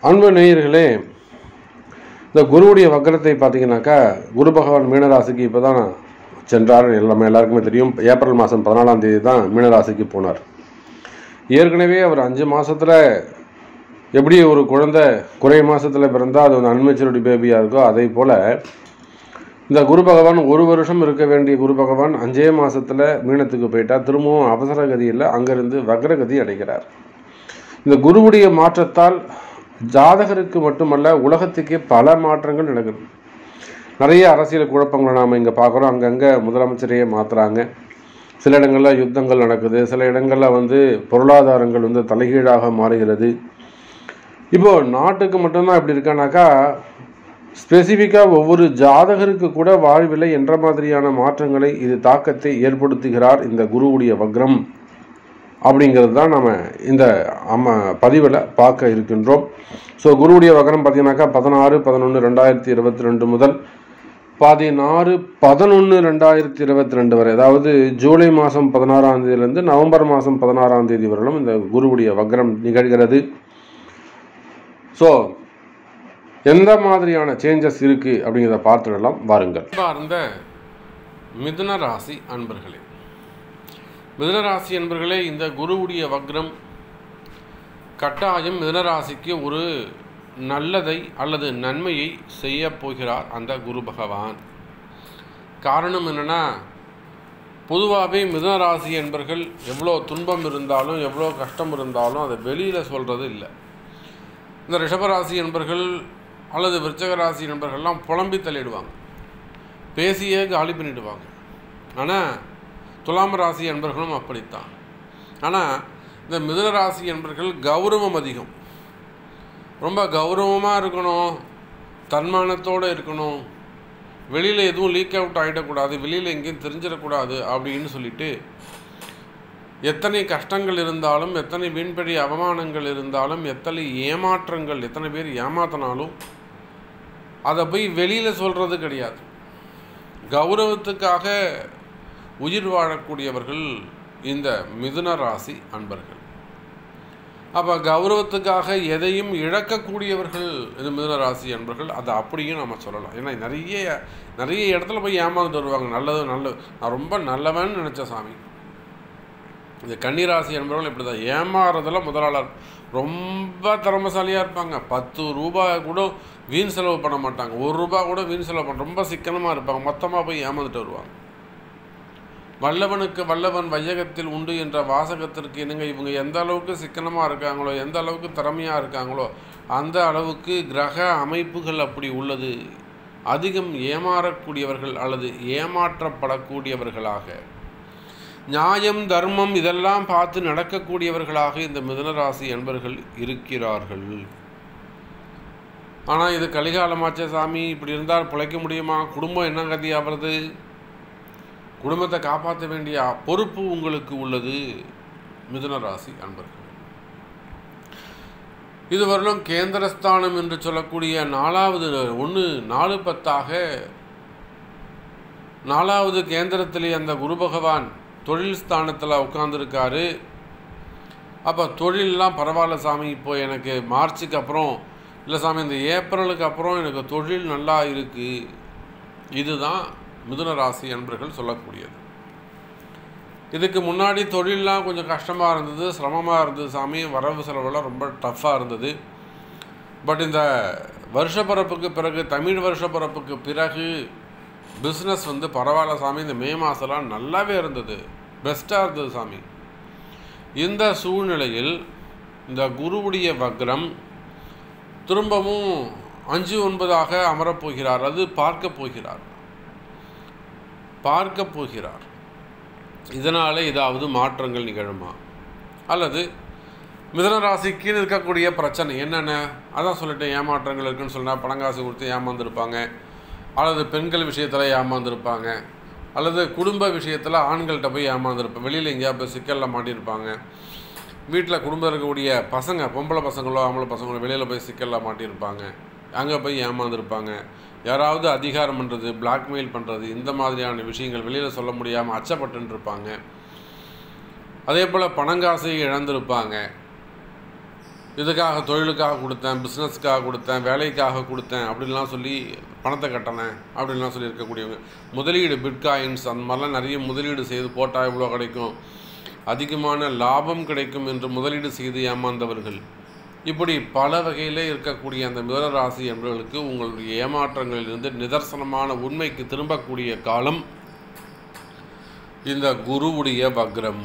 அன்பு நேயர்களே இந்த குருவுடைய வக்கரத்தை பார்த்தீங்கன்னாக்கா குரு பகவான் மீனராசிக்கு இப்போ தான் சென்றார் எல்லாமே எல்லாருக்குமே தெரியும் ஏப்ரல் மாதம் பதினாலாம் தேதி தான் மீனராசிக்கு போனார் ஏற்கனவே அவர் அஞ்சு மாசத்துல எப்படி ஒரு குழந்தை குறை மாசத்துல பிறந்தால் அது வந்து அன்மெச்சூரிட்டி பேபியாக இருக்கோ அதே போல் இந்த குரு பகவான் ஒரு வருஷம் இருக்க வேண்டிய குரு பகவான் அஞ்சே மாசத்துல மீனத்துக்கு போயிட்டா திரும்பவும் அவசர கதியில் அங்கிருந்து வக்ரகதி அடைகிறார் இந்த குருவுடைய மாற்றத்தால் ஜாதகருக்கு மட்டுமல்ல உலகத்துக்கே பல மாற்றங்கள் நடக்குது நிறைய அரசியல் குழப்பங்களை நாம் இங்கே பார்க்குறோம் அங்கங்கே முதலமைச்சரையே மாற்றுறாங்க சில இடங்களில் யுத்தங்கள் நடக்குது சில இடங்களில் வந்து பொருளாதாரங்கள் வந்து தலைகீழாக மாறுகிறது இப்போ நாட்டுக்கு மட்டும்தான் இப்படி இருக்கானாக்கா ஸ்பெசிஃபிக்காக ஒவ்வொரு ஜாதகருக்கு கூட வாழ்வில் என்ற மாதிரியான மாற்றங்களை இது தாக்கத்தை ஏற்படுத்துகிறார் இந்த குருவுடைய வக்ரம் அப்படிங்கிறது தான் நம்ம இந்த அம்ம பதிவில் பார்க்க இருக்கின்றோம் ஸோ குருவுடைய வக்ரம் பார்த்தீங்கன்னாக்கா பதினாறு பதினொன்று ரெண்டாயிரத்தி இருபத்தி ரெண்டு முதல் பதினாறு பதினொன்று ரெண்டாயிரத்தி இருபத்தி ரெண்டு வரை அதாவது ஜூலை மாதம் பதினாறாம் தேதியிலேருந்து நவம்பர் மாதம் பதினாறாம் தேதி வரலும் இந்த குருவுடைய வக்ரம் நிகழ்கிறது ஸோ எந்த மாதிரியான சேஞ்சஸ் இருக்குது அப்படிங்கிறத பார்த்துடலாம் வாருங்கள் அன்பார்ந்த மிதுன ராசி அன்பர்களே மிதுன ராசி அன்பர்களே இந்த குருவுடைய வக்ரம் கட்டாயம் மிதுன ராசிக்கு ஒரு நல்லதை அல்லது நன்மையை செய்ய போகிறார் அந்த குரு பகவான் காரணம் என்னன்னா பொதுவாகவே மிதுன ராசி என்பர்கள் எவ்வளோ துன்பம் இருந்தாலும் எவ்வளோ கஷ்டம் இருந்தாலும் அதை வெளியில் சொல்கிறது இல்லை இந்த ரிஷபராசி என்பர்கள் அல்லது விருச்சக ராசி நண்பர்கள்லாம் புலம்பி தள்ளிடுவாங்க பேசியே காலி பண்ணிடுவாங்க ஆனால் துலாம் ராசி என்பர்களும் அப்படித்தான் ஆனால் இந்த மிதுன ராசி என்பர்கள் கௌரவம் அதிகம் ரொம்ப கௌரவமாக இருக்கணும் தன்மானத்தோடு இருக்கணும் வெளியில் எதுவும் லீக் அவுட் ஆகிடக்கூடாது வெளியில் எங்கேயும் தெரிஞ்சிடக்கூடாது அப்படின்னு சொல்லிட்டு எத்தனை கஷ்டங்கள் இருந்தாலும் எத்தனை வீண்படி அவமானங்கள் இருந்தாலும் எத்தனை ஏமாற்றங்கள் எத்தனை பேர் ஏமாத்தினாலும் அதை போய் வெளியில் சொல்கிறது கிடையாது கௌரவத்துக்காக உயிர் வாழக்கூடியவர்கள் இந்த மிதுன ராசி அன்பர்கள் அப்போ கௌரவத்துக்காக எதையும் இழக்கக்கூடியவர்கள் இந்த மிதுன ராசி அன்பர்கள் அதை அப்படியும் நம்ம சொல்லலாம் ஏன்னா நிறைய நிறைய இடத்துல போய் ஏமாந்து வருவாங்க நல்லது நல்லது நான் ரொம்ப நல்லவன்னு நினச்ச சாமி இந்த கன்னிராசி என்பவர்கள் இப்படி தான் ஏமாறுறதுல முதலாளர் ரொம்ப திறமசாலியாக இருப்பாங்க பத்து ரூபாய் கூட வீண் செலவு பண்ண மாட்டாங்க ஒரு ரூபாய் கூட வீண் செலவு பண்ண ரொம்ப சிக்கனமாக இருப்பாங்க மொத்தமாக போய் ஏமாந்துட்டு வருவாங்க வல்லவனுக்கு வல்லவன் வையகத்தில் உண்டு என்ற வாசகத்திற்கு இணங்க இவங்க எந்த அளவுக்கு சிக்கனமாக இருக்காங்களோ எந்த அளவுக்கு திறமையாக இருக்காங்களோ அந்த அளவுக்கு கிரக அமைப்புகள் அப்படி உள்ளது அதிகம் ஏமாறக்கூடியவர்கள் அல்லது ஏமாற்றப்படக்கூடியவர்களாக நியாயம் தர்மம் இதெல்லாம் பார்த்து நடக்கக்கூடியவர்களாக இந்த மிதனராசி என்பர்கள் இருக்கிறார்கள் ஆனால் இது கலிகாலமாச்சே சாமி இப்படி இருந்தால் பிழைக்க முடியுமா குடும்பம் என்ன கதி ஆகிறது குடும்பத்தை காப்பாற்ற வேண்டிய பொறுப்பு உங்களுக்கு உள்ளது மிதுனராசி அன்பர்கள் இதுவரையிலும் கேந்திரஸ்தானம் என்று சொல்லக்கூடிய நாலாவது ஒன்று நாலு பத்தாக நாலாவது கேந்திரத்திலே அந்த குரு பகவான் தொழில் ஸ்தானத்தில் உட்காந்துருக்காரு அப்போ தொழிலெலாம் பரவாயில்ல சாமி இப்போ எனக்கு மார்ச்சுக்கு அப்புறம் இல்லை சாமி இந்த ஏப்ரலுக்கு அப்புறம் எனக்கு தொழில் நல்லா இருக்குது இதுதான் மிதுன ராசி அன்பர்கள் சொல்லக்கூடியது இதுக்கு முன்னாடி தொழிலெலாம் கொஞ்சம் கஷ்டமாக இருந்தது சிரமமாக இருந்தது சாமி வரவு செலவெல்லாம் ரொம்ப டஃப்பாக இருந்தது பட் இந்த வருஷப்பிறப்புக்கு பிறகு தமிழ் வருஷப்பிறப்புக்கு பிறகு பிஸ்னஸ் வந்து பரவாயில்ல சாமி இந்த மே மாதம்லாம் நல்லாவே இருந்தது பெஸ்ட்டாக இருந்தது சாமி இந்த சூழ்நிலையில் இந்த குருவுடைய வக்ரம் திரும்பவும் அஞ்சு ஒன்பதாக அமரப்போகிறார் அது பார்க்க போகிறார் பார்க்க போகிறார் இதனால் ஏதாவது மாற்றங்கள் நிகழுமா அல்லது மிதனராசிக்கு இருக்கக்கூடிய பிரச்சனை என்னென்ன அதான் சொல்லிட்டேன் ஏமாற்றங்கள் இருக்குன்னு சொன்னால் பணங்காசு கொடுத்து ஏமாந்துருப்பாங்க அல்லது பெண்கள் விஷயத்தில் ஏமாந்துருப்பாங்க அல்லது குடும்ப விஷயத்தில் ஆண்கள்கிட்ட போய் ஏமாந்துருப்பாங்க வெளியில் எங்கேயா போய் சிக்கலில் மாட்டியிருப்பாங்க வீட்டில் குடும்பத்தில் இருக்கக்கூடிய பசங்க பொம்பளை பசங்களோ ஆம்பளை பசங்களோ வெளியில் போய் சிக்கலில் மாட்டியிருப்பாங்க அங்கே போய் ஏமாந்துருப்பாங்க யாராவது அதிகாரம் பண்ணுறது பிளாக்மெயில் பண்ணுறது இந்த மாதிரியான விஷயங்கள் வெளியில் சொல்ல முடியாமல் அச்சப்பட்டுன்னு இருப்பாங்க அதே போல் பணங்காசை இழந்திருப்பாங்க இதுக்காக தொழிலுக்காக கொடுத்தேன் பிஸ்னஸ்க்காக கொடுத்தேன் வேலைக்காக கொடுத்தேன் அப்படின்லாம் சொல்லி பணத்தை கட்டினேன் அப்படின்லாம் சொல்லி இருக்கக்கூடியவங்க முதலீடு பிட்காயின்ஸ் அந்த மாதிரிலாம் நிறைய முதலீடு செய்து போட்டால் இவ்வளோ கிடைக்கும் அதிகமான லாபம் கிடைக்கும் என்று முதலீடு செய்து ஏமாந்தவர்கள் இப்படி பல வகையில் இருக்கக்கூடிய அந்த மிதன ராசி என்பவர்களுக்கு உங்களுடைய ஏமாற்றங்களிலிருந்து நிதர்சனமான உண்மைக்கு திரும்பக்கூடிய காலம் இந்த குருவுடைய வக்ரம்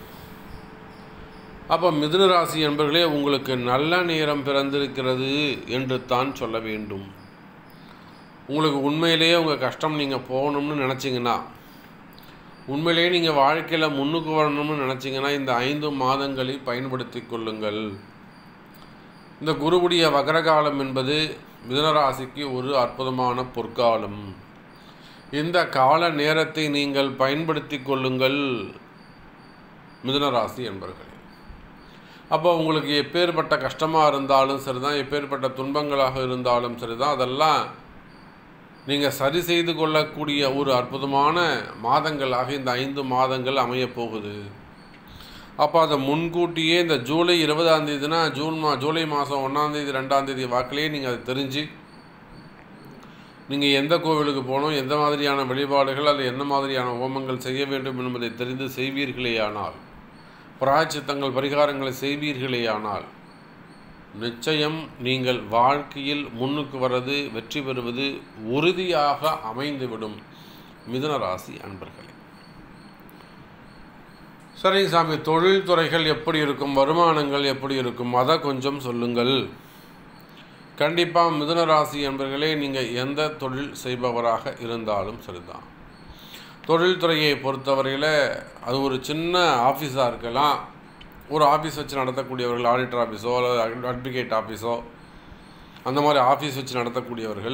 அப்போ மிதுன ராசி என்பர்களே உங்களுக்கு நல்ல நேரம் பிறந்திருக்கிறது என்று தான் சொல்ல வேண்டும் உங்களுக்கு உண்மையிலேயே உங்கள் கஷ்டம் நீங்கள் போகணும்னு நினச்சிங்கன்னா உண்மையிலேயே நீங்கள் வாழ்க்கையில் முன்னுக்கு வரணும்னு நினச்சிங்கன்னா இந்த ஐந்து மாதங்களை பயன்படுத்தி கொள்ளுங்கள் இந்த குருவுடைய வக்ரகாலம் என்பது மிதனராசிக்கு ஒரு அற்புதமான பொற்காலம் இந்த கால நேரத்தை நீங்கள் பயன்படுத்தி கொள்ளுங்கள் மிதுனராசி என்பர்களே அப்போ உங்களுக்கு எப்பேற்பட்ட கஷ்டமாக இருந்தாலும் சரிதான் எப்பேற்பட்ட துன்பங்களாக இருந்தாலும் சரிதான் அதெல்லாம் நீங்கள் சரி செய்து கொள்ளக்கூடிய ஒரு அற்புதமான மாதங்களாக இந்த ஐந்து மாதங்கள் அமையப் போகுது அப்போ அதை முன்கூட்டியே இந்த ஜூலை இருபதாம் தேதினா ஜூன் மா ஜூலை மாதம் ஒன்றாந்தேதி ரெண்டாந்தேதி வாக்கிலேயே நீங்கள் அதை தெரிஞ்சு நீங்கள் எந்த கோவிலுக்கு போகணும் எந்த மாதிரியான வழிபாடுகள் அல்லது என்ன மாதிரியான ஹோமங்கள் செய்ய வேண்டும் என்பதை தெரிந்து செய்வீர்களேயானால் பிராய்ச்சித்தங்கள் பரிகாரங்களை செய்வீர்களேயானால் நிச்சயம் நீங்கள் வாழ்க்கையில் முன்னுக்கு வர்றது வெற்றி பெறுவது உறுதியாக அமைந்துவிடும் மிதுன ராசி அன்பர்களே சரிங்க சாமி தொழில்துறைகள் எப்படி இருக்கும் வருமானங்கள் எப்படி இருக்கும் அதை கொஞ்சம் சொல்லுங்கள் கண்டிப்பாக மிதுன ராசி என்பர்களே நீங்கள் எந்த தொழில் செய்பவராக இருந்தாலும் சரிதான் தொழில்துறையை பொறுத்தவரையில் அது ஒரு சின்ன ஆஃபீஸாக இருக்கலாம் ஒரு ஆஃபீஸ் வச்சு நடத்தக்கூடியவர்கள் ஆடிட்டர் ஆஃபீஸோ அல்லது அட்வொகேட் ஆஃபீஸோ அந்த மாதிரி ஆஃபீஸ் வச்சு நடத்தக்கூடியவர்கள்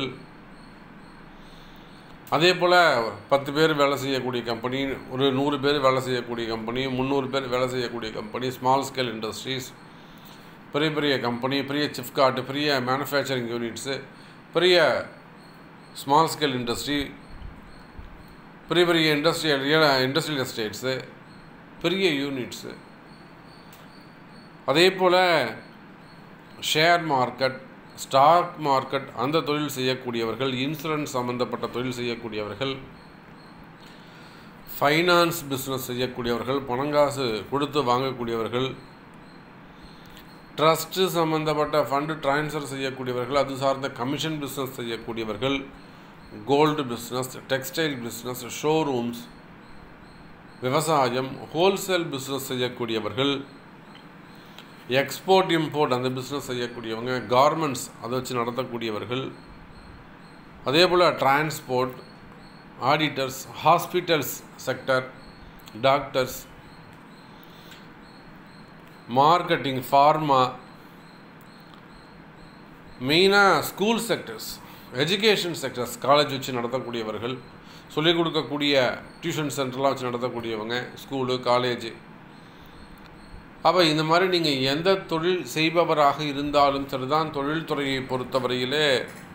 அதே போல் பத்து பேர் வேலை செய்யக்கூடிய கம்பெனி ஒரு நூறு பேர் வேலை செய்யக்கூடிய கம்பெனி முந்நூறு பேர் வேலை செய்யக்கூடிய கம்பெனி ஸ்மால் ஸ்கேல் இண்டஸ்ட்ரீஸ் பெரிய பெரிய கம்பெனி பெரிய சிப்கார்ட்டு பெரிய மேனுஃபேக்சரிங் யூனிட்ஸு பெரிய ஸ்மால் ஸ்கேல் இண்டஸ்ட்ரி பெரிய பெரிய இண்டஸ்ட்ரியல் இண்டஸ்ட்ரியல் எஸ்டேட்ஸு பெரிய யூனிட்ஸு அதே போல் ஷேர் மார்க்கெட் ஸ்டாக் மார்க்கெட் அந்த தொழில் செய்யக்கூடியவர்கள் இன்சூரன்ஸ் சம்மந்தப்பட்ட தொழில் செய்யக்கூடியவர்கள் ஃபைனான்ஸ் பிஸ்னஸ் செய்யக்கூடியவர்கள் பணங்காசு கொடுத்து வாங்கக்கூடியவர்கள் ட்ரஸ்ட்டு சம்மந்தப்பட்ட ஃபண்டு ட்ரான்ஸ்ஃபர் செய்யக்கூடியவர்கள் அது சார்ந்த கமிஷன் பிஸ்னஸ் செய்யக்கூடியவர்கள் gold business textile business showrooms விவசாயம் ஹோல்சேல் பிஸ்னஸ் செய்யக்கூடியவர்கள் எக்ஸ்போர்ட் இம்போர்ட் அந்த பிஸ்னஸ் செய்யக்கூடியவங்க கார்மெண்ட்ஸ் அதை வச்சு நடத்தக்கூடியவர்கள் அதே போல் transport auditors hospitals sector doctors marketing pharma மெயினாக school sectors education sectors college வச்சு நடத்தக்கூடியவர்கள் சொல்லிக் கொடுக்கக்கூடிய டியூஷன் சென்டர்லாம் வச்சு நடத்தக்கூடியவங்க ஸ்கூலு காலேஜ் அப்போ இந்த மாதிரி நீங்கள் எந்த தொழில் செய்பவராக இருந்தாலும் சரிதான் தொழில்துறையை பொறுத்தவரையிலே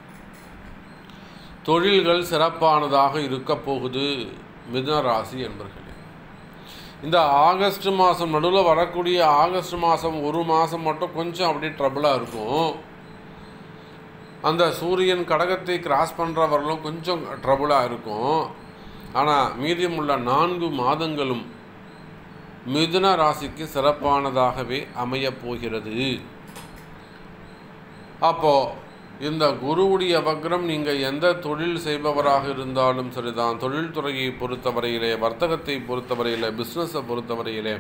தொழில்கள் சிறப்பானதாக இருக்க போகுது மிதுன ராசி என்பர்களே இந்த ஆகஸ்ட் மாதம் நடுவில் வரக்கூடிய ஆகஸ்ட் மாதம் ஒரு மாதம் மட்டும் கொஞ்சம் அப்படியே ட்ரபிளாக இருக்கும் அந்த சூரியன் கடகத்தை கிராஸ் பண்ணுற வரலும் கொஞ்சம் ட்ரபுளாக இருக்கும் ஆனால் மீதியமுள்ள நான்கு மாதங்களும் மிதுன ராசிக்கு சிறப்பானதாகவே அமையப் போகிறது அப்போ இந்த குருவுடைய வக்ரம் நீங்கள் எந்த தொழில் செய்பவராக இருந்தாலும் சரிதான் தொழில்துறையை பொறுத்தவரையிலே வர்த்தகத்தை பொறுத்தவரையிலே பிஸ்னஸை பொறுத்தவரையிலே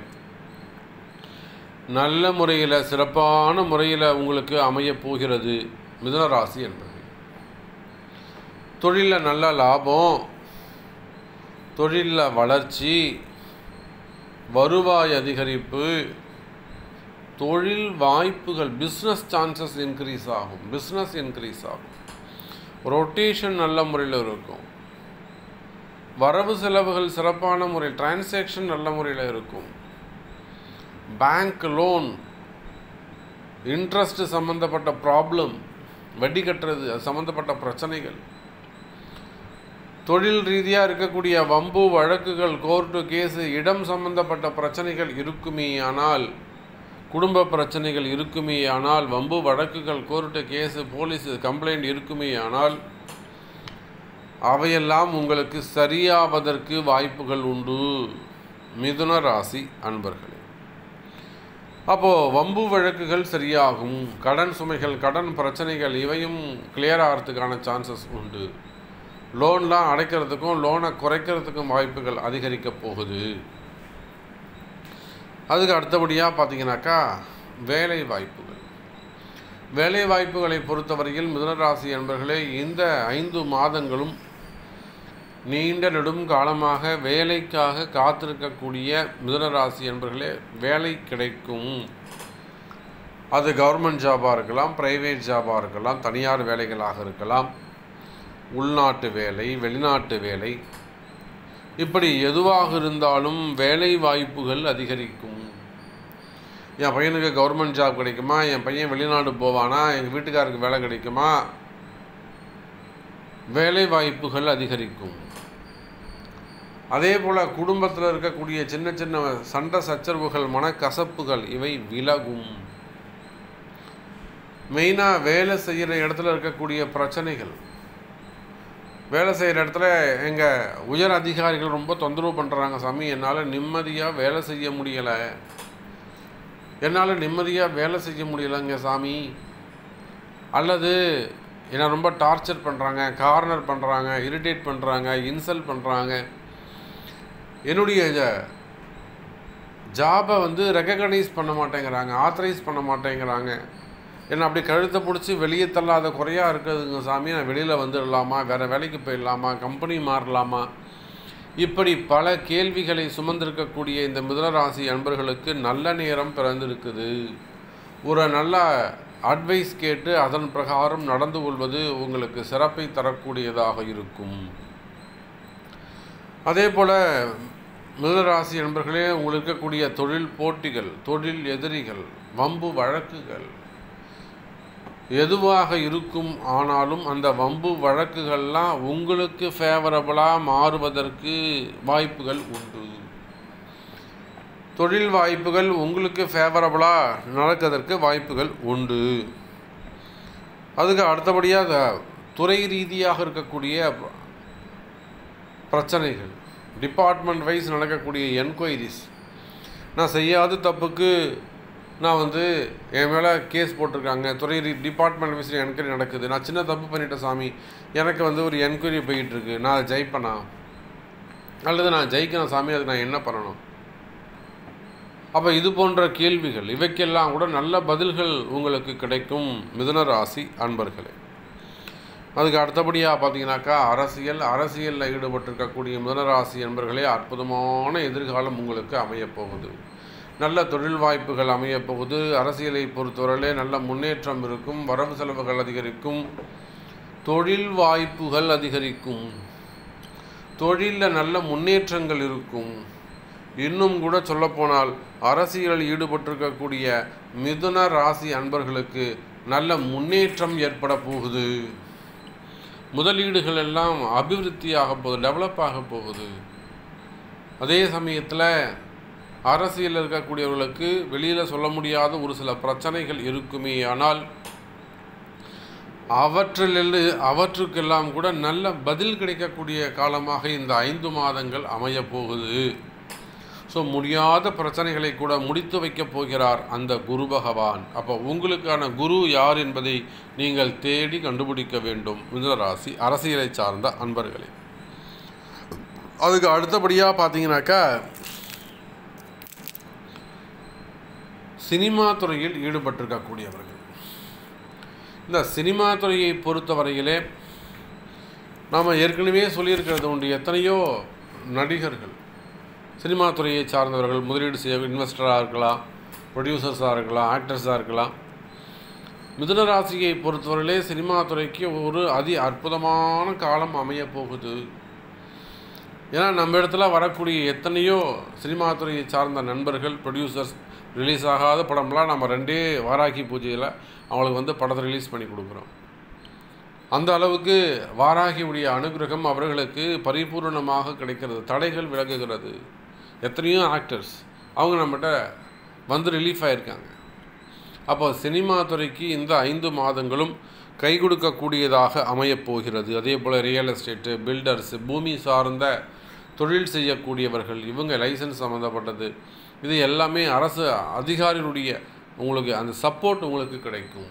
நல்ல முறையில் சிறப்பான முறையில் உங்களுக்கு அமையப் போகிறது மிதுன ராசி என்பது தொழிலில் நல்ல லாபம் தொழிலில் வளர்ச்சி வருவாய் அதிகரிப்பு தொழில் வாய்ப்புகள் பிஸ்னஸ் சான்சஸ் இன்க்ரீஸ் ஆகும் பிஸ்னஸ் இன்க்ரீஸ் ஆகும் ரொட்டேஷன் நல்ல முறையில் இருக்கும் வரவு செலவுகள் சிறப்பான முறை டிரான்சாக்ஷன் நல்ல முறையில் இருக்கும் பேங்க் லோன் இன்ட்ரெஸ்ட் சம்மந்தப்பட்ட ப்ராப்ளம் வட்டி கட்டுறது அது சம்மந்தப்பட்ட பிரச்சனைகள் தொழில் ரீதியாக இருக்கக்கூடிய வம்பு வழக்குகள் கோர்ட்டு கேஸு இடம் சம்பந்தப்பட்ட பிரச்சனைகள் இருக்குமே ஆனால் குடும்ப பிரச்சனைகள் இருக்குமே ஆனால் வம்பு வழக்குகள் கோர்ட்டு கேஸு போலீஸ் கம்ப்ளைண்ட் இருக்குமே ஆனால் அவையெல்லாம் உங்களுக்கு சரியாவதற்கு வாய்ப்புகள் உண்டு மிதுன ராசி அன்பர்களே அப்போது வம்பு வழக்குகள் சரியாகும் கடன் சுமைகள் கடன் பிரச்சனைகள் இவையும் கிளியர் ஆகிறதுக்கான சான்சஸ் உண்டு லோன்லாம் அடைக்கிறதுக்கும் லோனை குறைக்கிறதுக்கும் வாய்ப்புகள் அதிகரிக்க போகுது அதுக்கு அடுத்தபடியாக பார்த்தீங்கன்னாக்கா வேலை வாய்ப்புகள் வேலை வாய்ப்புகளை பொறுத்தவரையில் மிதுனராசி என்பர்களே இந்த ஐந்து மாதங்களும் நீண்ட நெடும் காலமாக வேலைக்காக காத்திருக்கக்கூடிய மிதுனராசி என்பர்களே வேலை கிடைக்கும் அது கவர்மெண்ட் ஜாபாக இருக்கலாம் ப்ரைவேட் ஜாபாக இருக்கலாம் தனியார் வேலைகளாக இருக்கலாம் உள்நாட்டு வேலை வெளிநாட்டு வேலை இப்படி எதுவாக இருந்தாலும் வேலை வாய்ப்புகள் அதிகரிக்கும் என் பையனுக்கு கவர்மெண்ட் ஜாப் கிடைக்குமா என் பையன் வெளிநாடு போவானா எங்கள் வீட்டுக்காருக்கு வேலை கிடைக்குமா வேலை வாய்ப்புகள் அதிகரிக்கும் அதே போல் குடும்பத்தில் இருக்கக்கூடிய சின்ன சின்ன சண்டை சச்சரவுகள் மனக்கசப்புகள் இவை விலகும் மெயினாக வேலை செய்கிற இடத்துல இருக்கக்கூடிய பிரச்சனைகள் வேலை செய்கிற இடத்துல எங்கள் உயர் அதிகாரிகள் ரொம்ப தொந்தரவு பண்ணுறாங்க சாமி என்னால் நிம்மதியாக வேலை செய்ய முடியலை என்னால் நிம்மதியாக வேலை செய்ய முடியலைங்க சாமி அல்லது என்னை ரொம்ப டார்ச்சர் பண்ணுறாங்க கார்னர் பண்ணுறாங்க இரிட்டேட் பண்ணுறாங்க இன்சல்ட் பண்ணுறாங்க என்னுடைய ஜாபை வந்து ரெக்கக்னைஸ் பண்ண மாட்டேங்கிறாங்க ஆத்தரைஸ் பண்ண மாட்டேங்கிறாங்க என்னை அப்படி கழுத்தை பிடிச்சி வெளியே தள்ளாத குறையாக இருக்குதுங்க சாமி நான் வெளியில் வந்துடலாமா வேறு வேலைக்கு போயிடலாமா கம்பெனி மாறலாமா இப்படி பல கேள்விகளை சுமந்திருக்கக்கூடிய இந்த மிதுனராசி அன்பர்களுக்கு நல்ல நேரம் பிறந்திருக்குது ஒரு நல்ல அட்வைஸ் கேட்டு அதன் பிரகாரம் நடந்து கொள்வது உங்களுக்கு சிறப்பை தரக்கூடியதாக இருக்கும் அதே போல் மிதுனராசி நண்பர்களே உங்களுக்கு இருக்கக்கூடிய தொழில் போட்டிகள் தொழில் எதிரிகள் வம்பு வழக்குகள் எதுவாக இருக்கும் ஆனாலும் அந்த வம்பு வழக்குகள்லாம் உங்களுக்கு ஃபேவரபுளாக மாறுவதற்கு வாய்ப்புகள் உண்டு தொழில் வாய்ப்புகள் உங்களுக்கு ஃபேவரபுளாக நடக்கிறதற்கு வாய்ப்புகள் உண்டு அதுக்கு அடுத்தபடியாக துறை ரீதியாக இருக்கக்கூடிய பிரச்சனைகள் டிபார்ட்மெண்ட் வைஸ் நடக்கக்கூடிய என்கொயரிஸ் நான் செய்யாத தப்புக்கு நான் வந்து என் மேலே கேஸ் போட்டிருக்காங்க துறை ரீ டிபார்ட்மெண்ட் வைஸ் என்கொயரி நடக்குது நான் சின்ன தப்பு பண்ணிட்டேன் சாமி எனக்கு வந்து ஒரு என்கொயரி போயிட்டுருக்கு நான் அதை ஜெயிப்பேனா அல்லது நான் ஜெயிக்கணும் சாமி அதுக்கு நான் என்ன பண்ணணும் அப்போ இது போன்ற கேள்விகள் இவைக்கெல்லாம் கூட நல்ல பதில்கள் உங்களுக்கு கிடைக்கும் மிதுன ராசி அன்பர்களே அதுக்கு அடுத்தபடியாக பார்த்தீங்கன்னாக்கா அரசியல் அரசியலில் ஈடுபட்டிருக்கக்கூடிய மிதனராசி என்பர்களே அற்புதமான எதிர்காலம் உங்களுக்கு அமையப்போகுது நல்ல தொழில் வாய்ப்புகள் அமையப்போகுது அரசியலை பொறுத்தவரையிலே நல்ல முன்னேற்றம் இருக்கும் வரவு செலவுகள் அதிகரிக்கும் தொழில் வாய்ப்புகள் அதிகரிக்கும் தொழிலில் நல்ல முன்னேற்றங்கள் இருக்கும் இன்னும் கூட சொல்லப்போனால் அரசியலில் ஈடுபட்டிருக்கக்கூடிய மிதுன ராசி அன்பர்களுக்கு நல்ல முன்னேற்றம் ஏற்பட போகுது முதலீடுகள் எல்லாம் அபிவிருத்தியாக போகுது டெவலப் ஆக போகுது அதே சமயத்தில் அரசியலில் இருக்கக்கூடியவர்களுக்கு வெளியில் சொல்ல முடியாத ஒரு சில பிரச்சனைகள் இருக்குமே ஆனால் அவற்றில் அவற்றுக்கெல்லாம் கூட நல்ல பதில் கிடைக்கக்கூடிய காலமாக இந்த ஐந்து மாதங்கள் அமையப் போகுது ஸோ முடியாத பிரச்சனைகளை கூட முடித்து வைக்கப் போகிறார் அந்த குரு பகவான் அப்போ உங்களுக்கான குரு யார் என்பதை நீங்கள் தேடி கண்டுபிடிக்க வேண்டும் மிதுனராசி அரசியலை சார்ந்த அன்பர்களே அதுக்கு அடுத்தபடியாக பார்த்தீங்கன்னாக்கா சினிமா துறையில் ஈடுபட்டிருக்கக்கூடியவர்கள் இந்த சினிமா துறையை பொறுத்தவரையிலே நாம் ஏற்கனவே சொல்லியிருக்கிறது உண்டு எத்தனையோ நடிகர்கள் சினிமா துறையை சார்ந்தவர்கள் முதலீடு செய்ய இன்வெஸ்டராக இருக்கலாம் ப்ரொடியூசர்ஸாக இருக்கலாம் ஆக்டர்ஸாக இருக்கலாம் மிதுன ராசியை பொறுத்தவரையிலே சினிமா துறைக்கு ஒரு அதி அற்புதமான காலம் அமைய போகுது ஏன்னா நம்ம இடத்துல வரக்கூடிய எத்தனையோ சினிமா துறையை சார்ந்த நண்பர்கள் ப்ரொடியூசர்ஸ் ரிலீஸ் ஆகாத படம்லாம் நம்ம ரெண்டே வாராகி பூஜையில் அவங்களுக்கு வந்து படத்தை ரிலீஸ் பண்ணி கொடுக்குறோம் அந்த அளவுக்கு வாராகியுடைய அனுகிரகம் அவர்களுக்கு பரிபூர்ணமாக கிடைக்கிறது தடைகள் விலகுகிறது எத்தனையோ ஆக்டர்ஸ் அவங்க நம்மகிட்ட வந்து ரிலீஃப் ஆகியிருக்காங்க அப்போ சினிமா துறைக்கு இந்த ஐந்து மாதங்களும் கை கொடுக்கக்கூடியதாக அமையப் போகிறது அதே போல் ரியல் எஸ்டேட்டு பில்டர்ஸ் பூமி சார்ந்த தொழில் செய்யக்கூடியவர்கள் இவங்க லைசன்ஸ் சம்மந்தப்பட்டது இது எல்லாமே அரசு அதிகாரிகளுடைய உங்களுக்கு அந்த சப்போர்ட் உங்களுக்கு கிடைக்கும்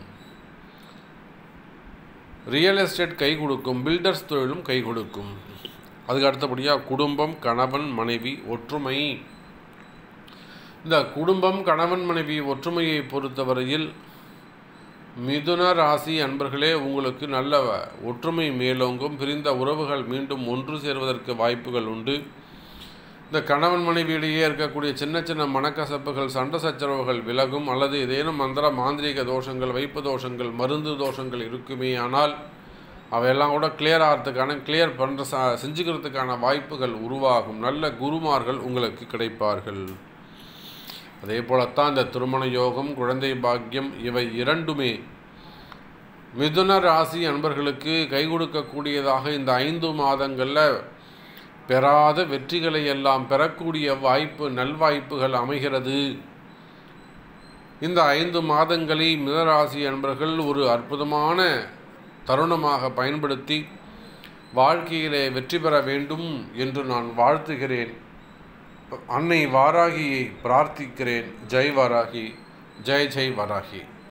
ரியல் எஸ்டேட் கை கொடுக்கும் பில்டர்ஸ் தொழிலும் கை கொடுக்கும் அதுக்கு அடுத்தபடியாக குடும்பம் கணவன் மனைவி ஒற்றுமை இந்த குடும்பம் கணவன் மனைவி ஒற்றுமையை பொறுத்தவரையில் மிதுன ராசி அன்பர்களே உங்களுக்கு நல்ல ஒற்றுமை மேலோங்கும் பிரிந்த உறவுகள் மீண்டும் ஒன்று சேர்வதற்கு வாய்ப்புகள் உண்டு இந்த கணவன் மனைவியிடையே இருக்கக்கூடிய சின்ன சின்ன மனக்கசப்புகள் சண்டை சச்சரவுகள் விலகும் அல்லது ஏதேனும் மந்திர மாந்திரீக தோஷங்கள் வைப்பு தோஷங்கள் மருந்து தோஷங்கள் இருக்குமே ஆனால் அவையெல்லாம் கூட கிளியர் ஆகிறதுக்கான கிளியர் பண்ணுற ச செஞ்சுக்கிறதுக்கான வாய்ப்புகள் உருவாகும் நல்ல குருமார்கள் உங்களுக்கு கிடைப்பார்கள் அதே போலத்தான் இந்த திருமண யோகம் குழந்தை பாக்கியம் இவை இரண்டுமே மிதுன ராசி அன்பர்களுக்கு கை கொடுக்கக்கூடியதாக இந்த ஐந்து மாதங்களில் பெறாத வெற்றிகளை எல்லாம் பெறக்கூடிய வாய்ப்பு நல்வாய்ப்புகள் அமைகிறது இந்த ஐந்து மாதங்களை மிதராசி அன்பர்கள் ஒரு அற்புதமான தருணமாக பயன்படுத்தி வாழ்க்கையிலே வெற்றி பெற வேண்டும் என்று நான் வாழ்த்துகிறேன் அன்னை வாராகியை பிரார்த்திக்கிறேன் ஜெய் வாராகி ஜெய் ஜெய் வாராகி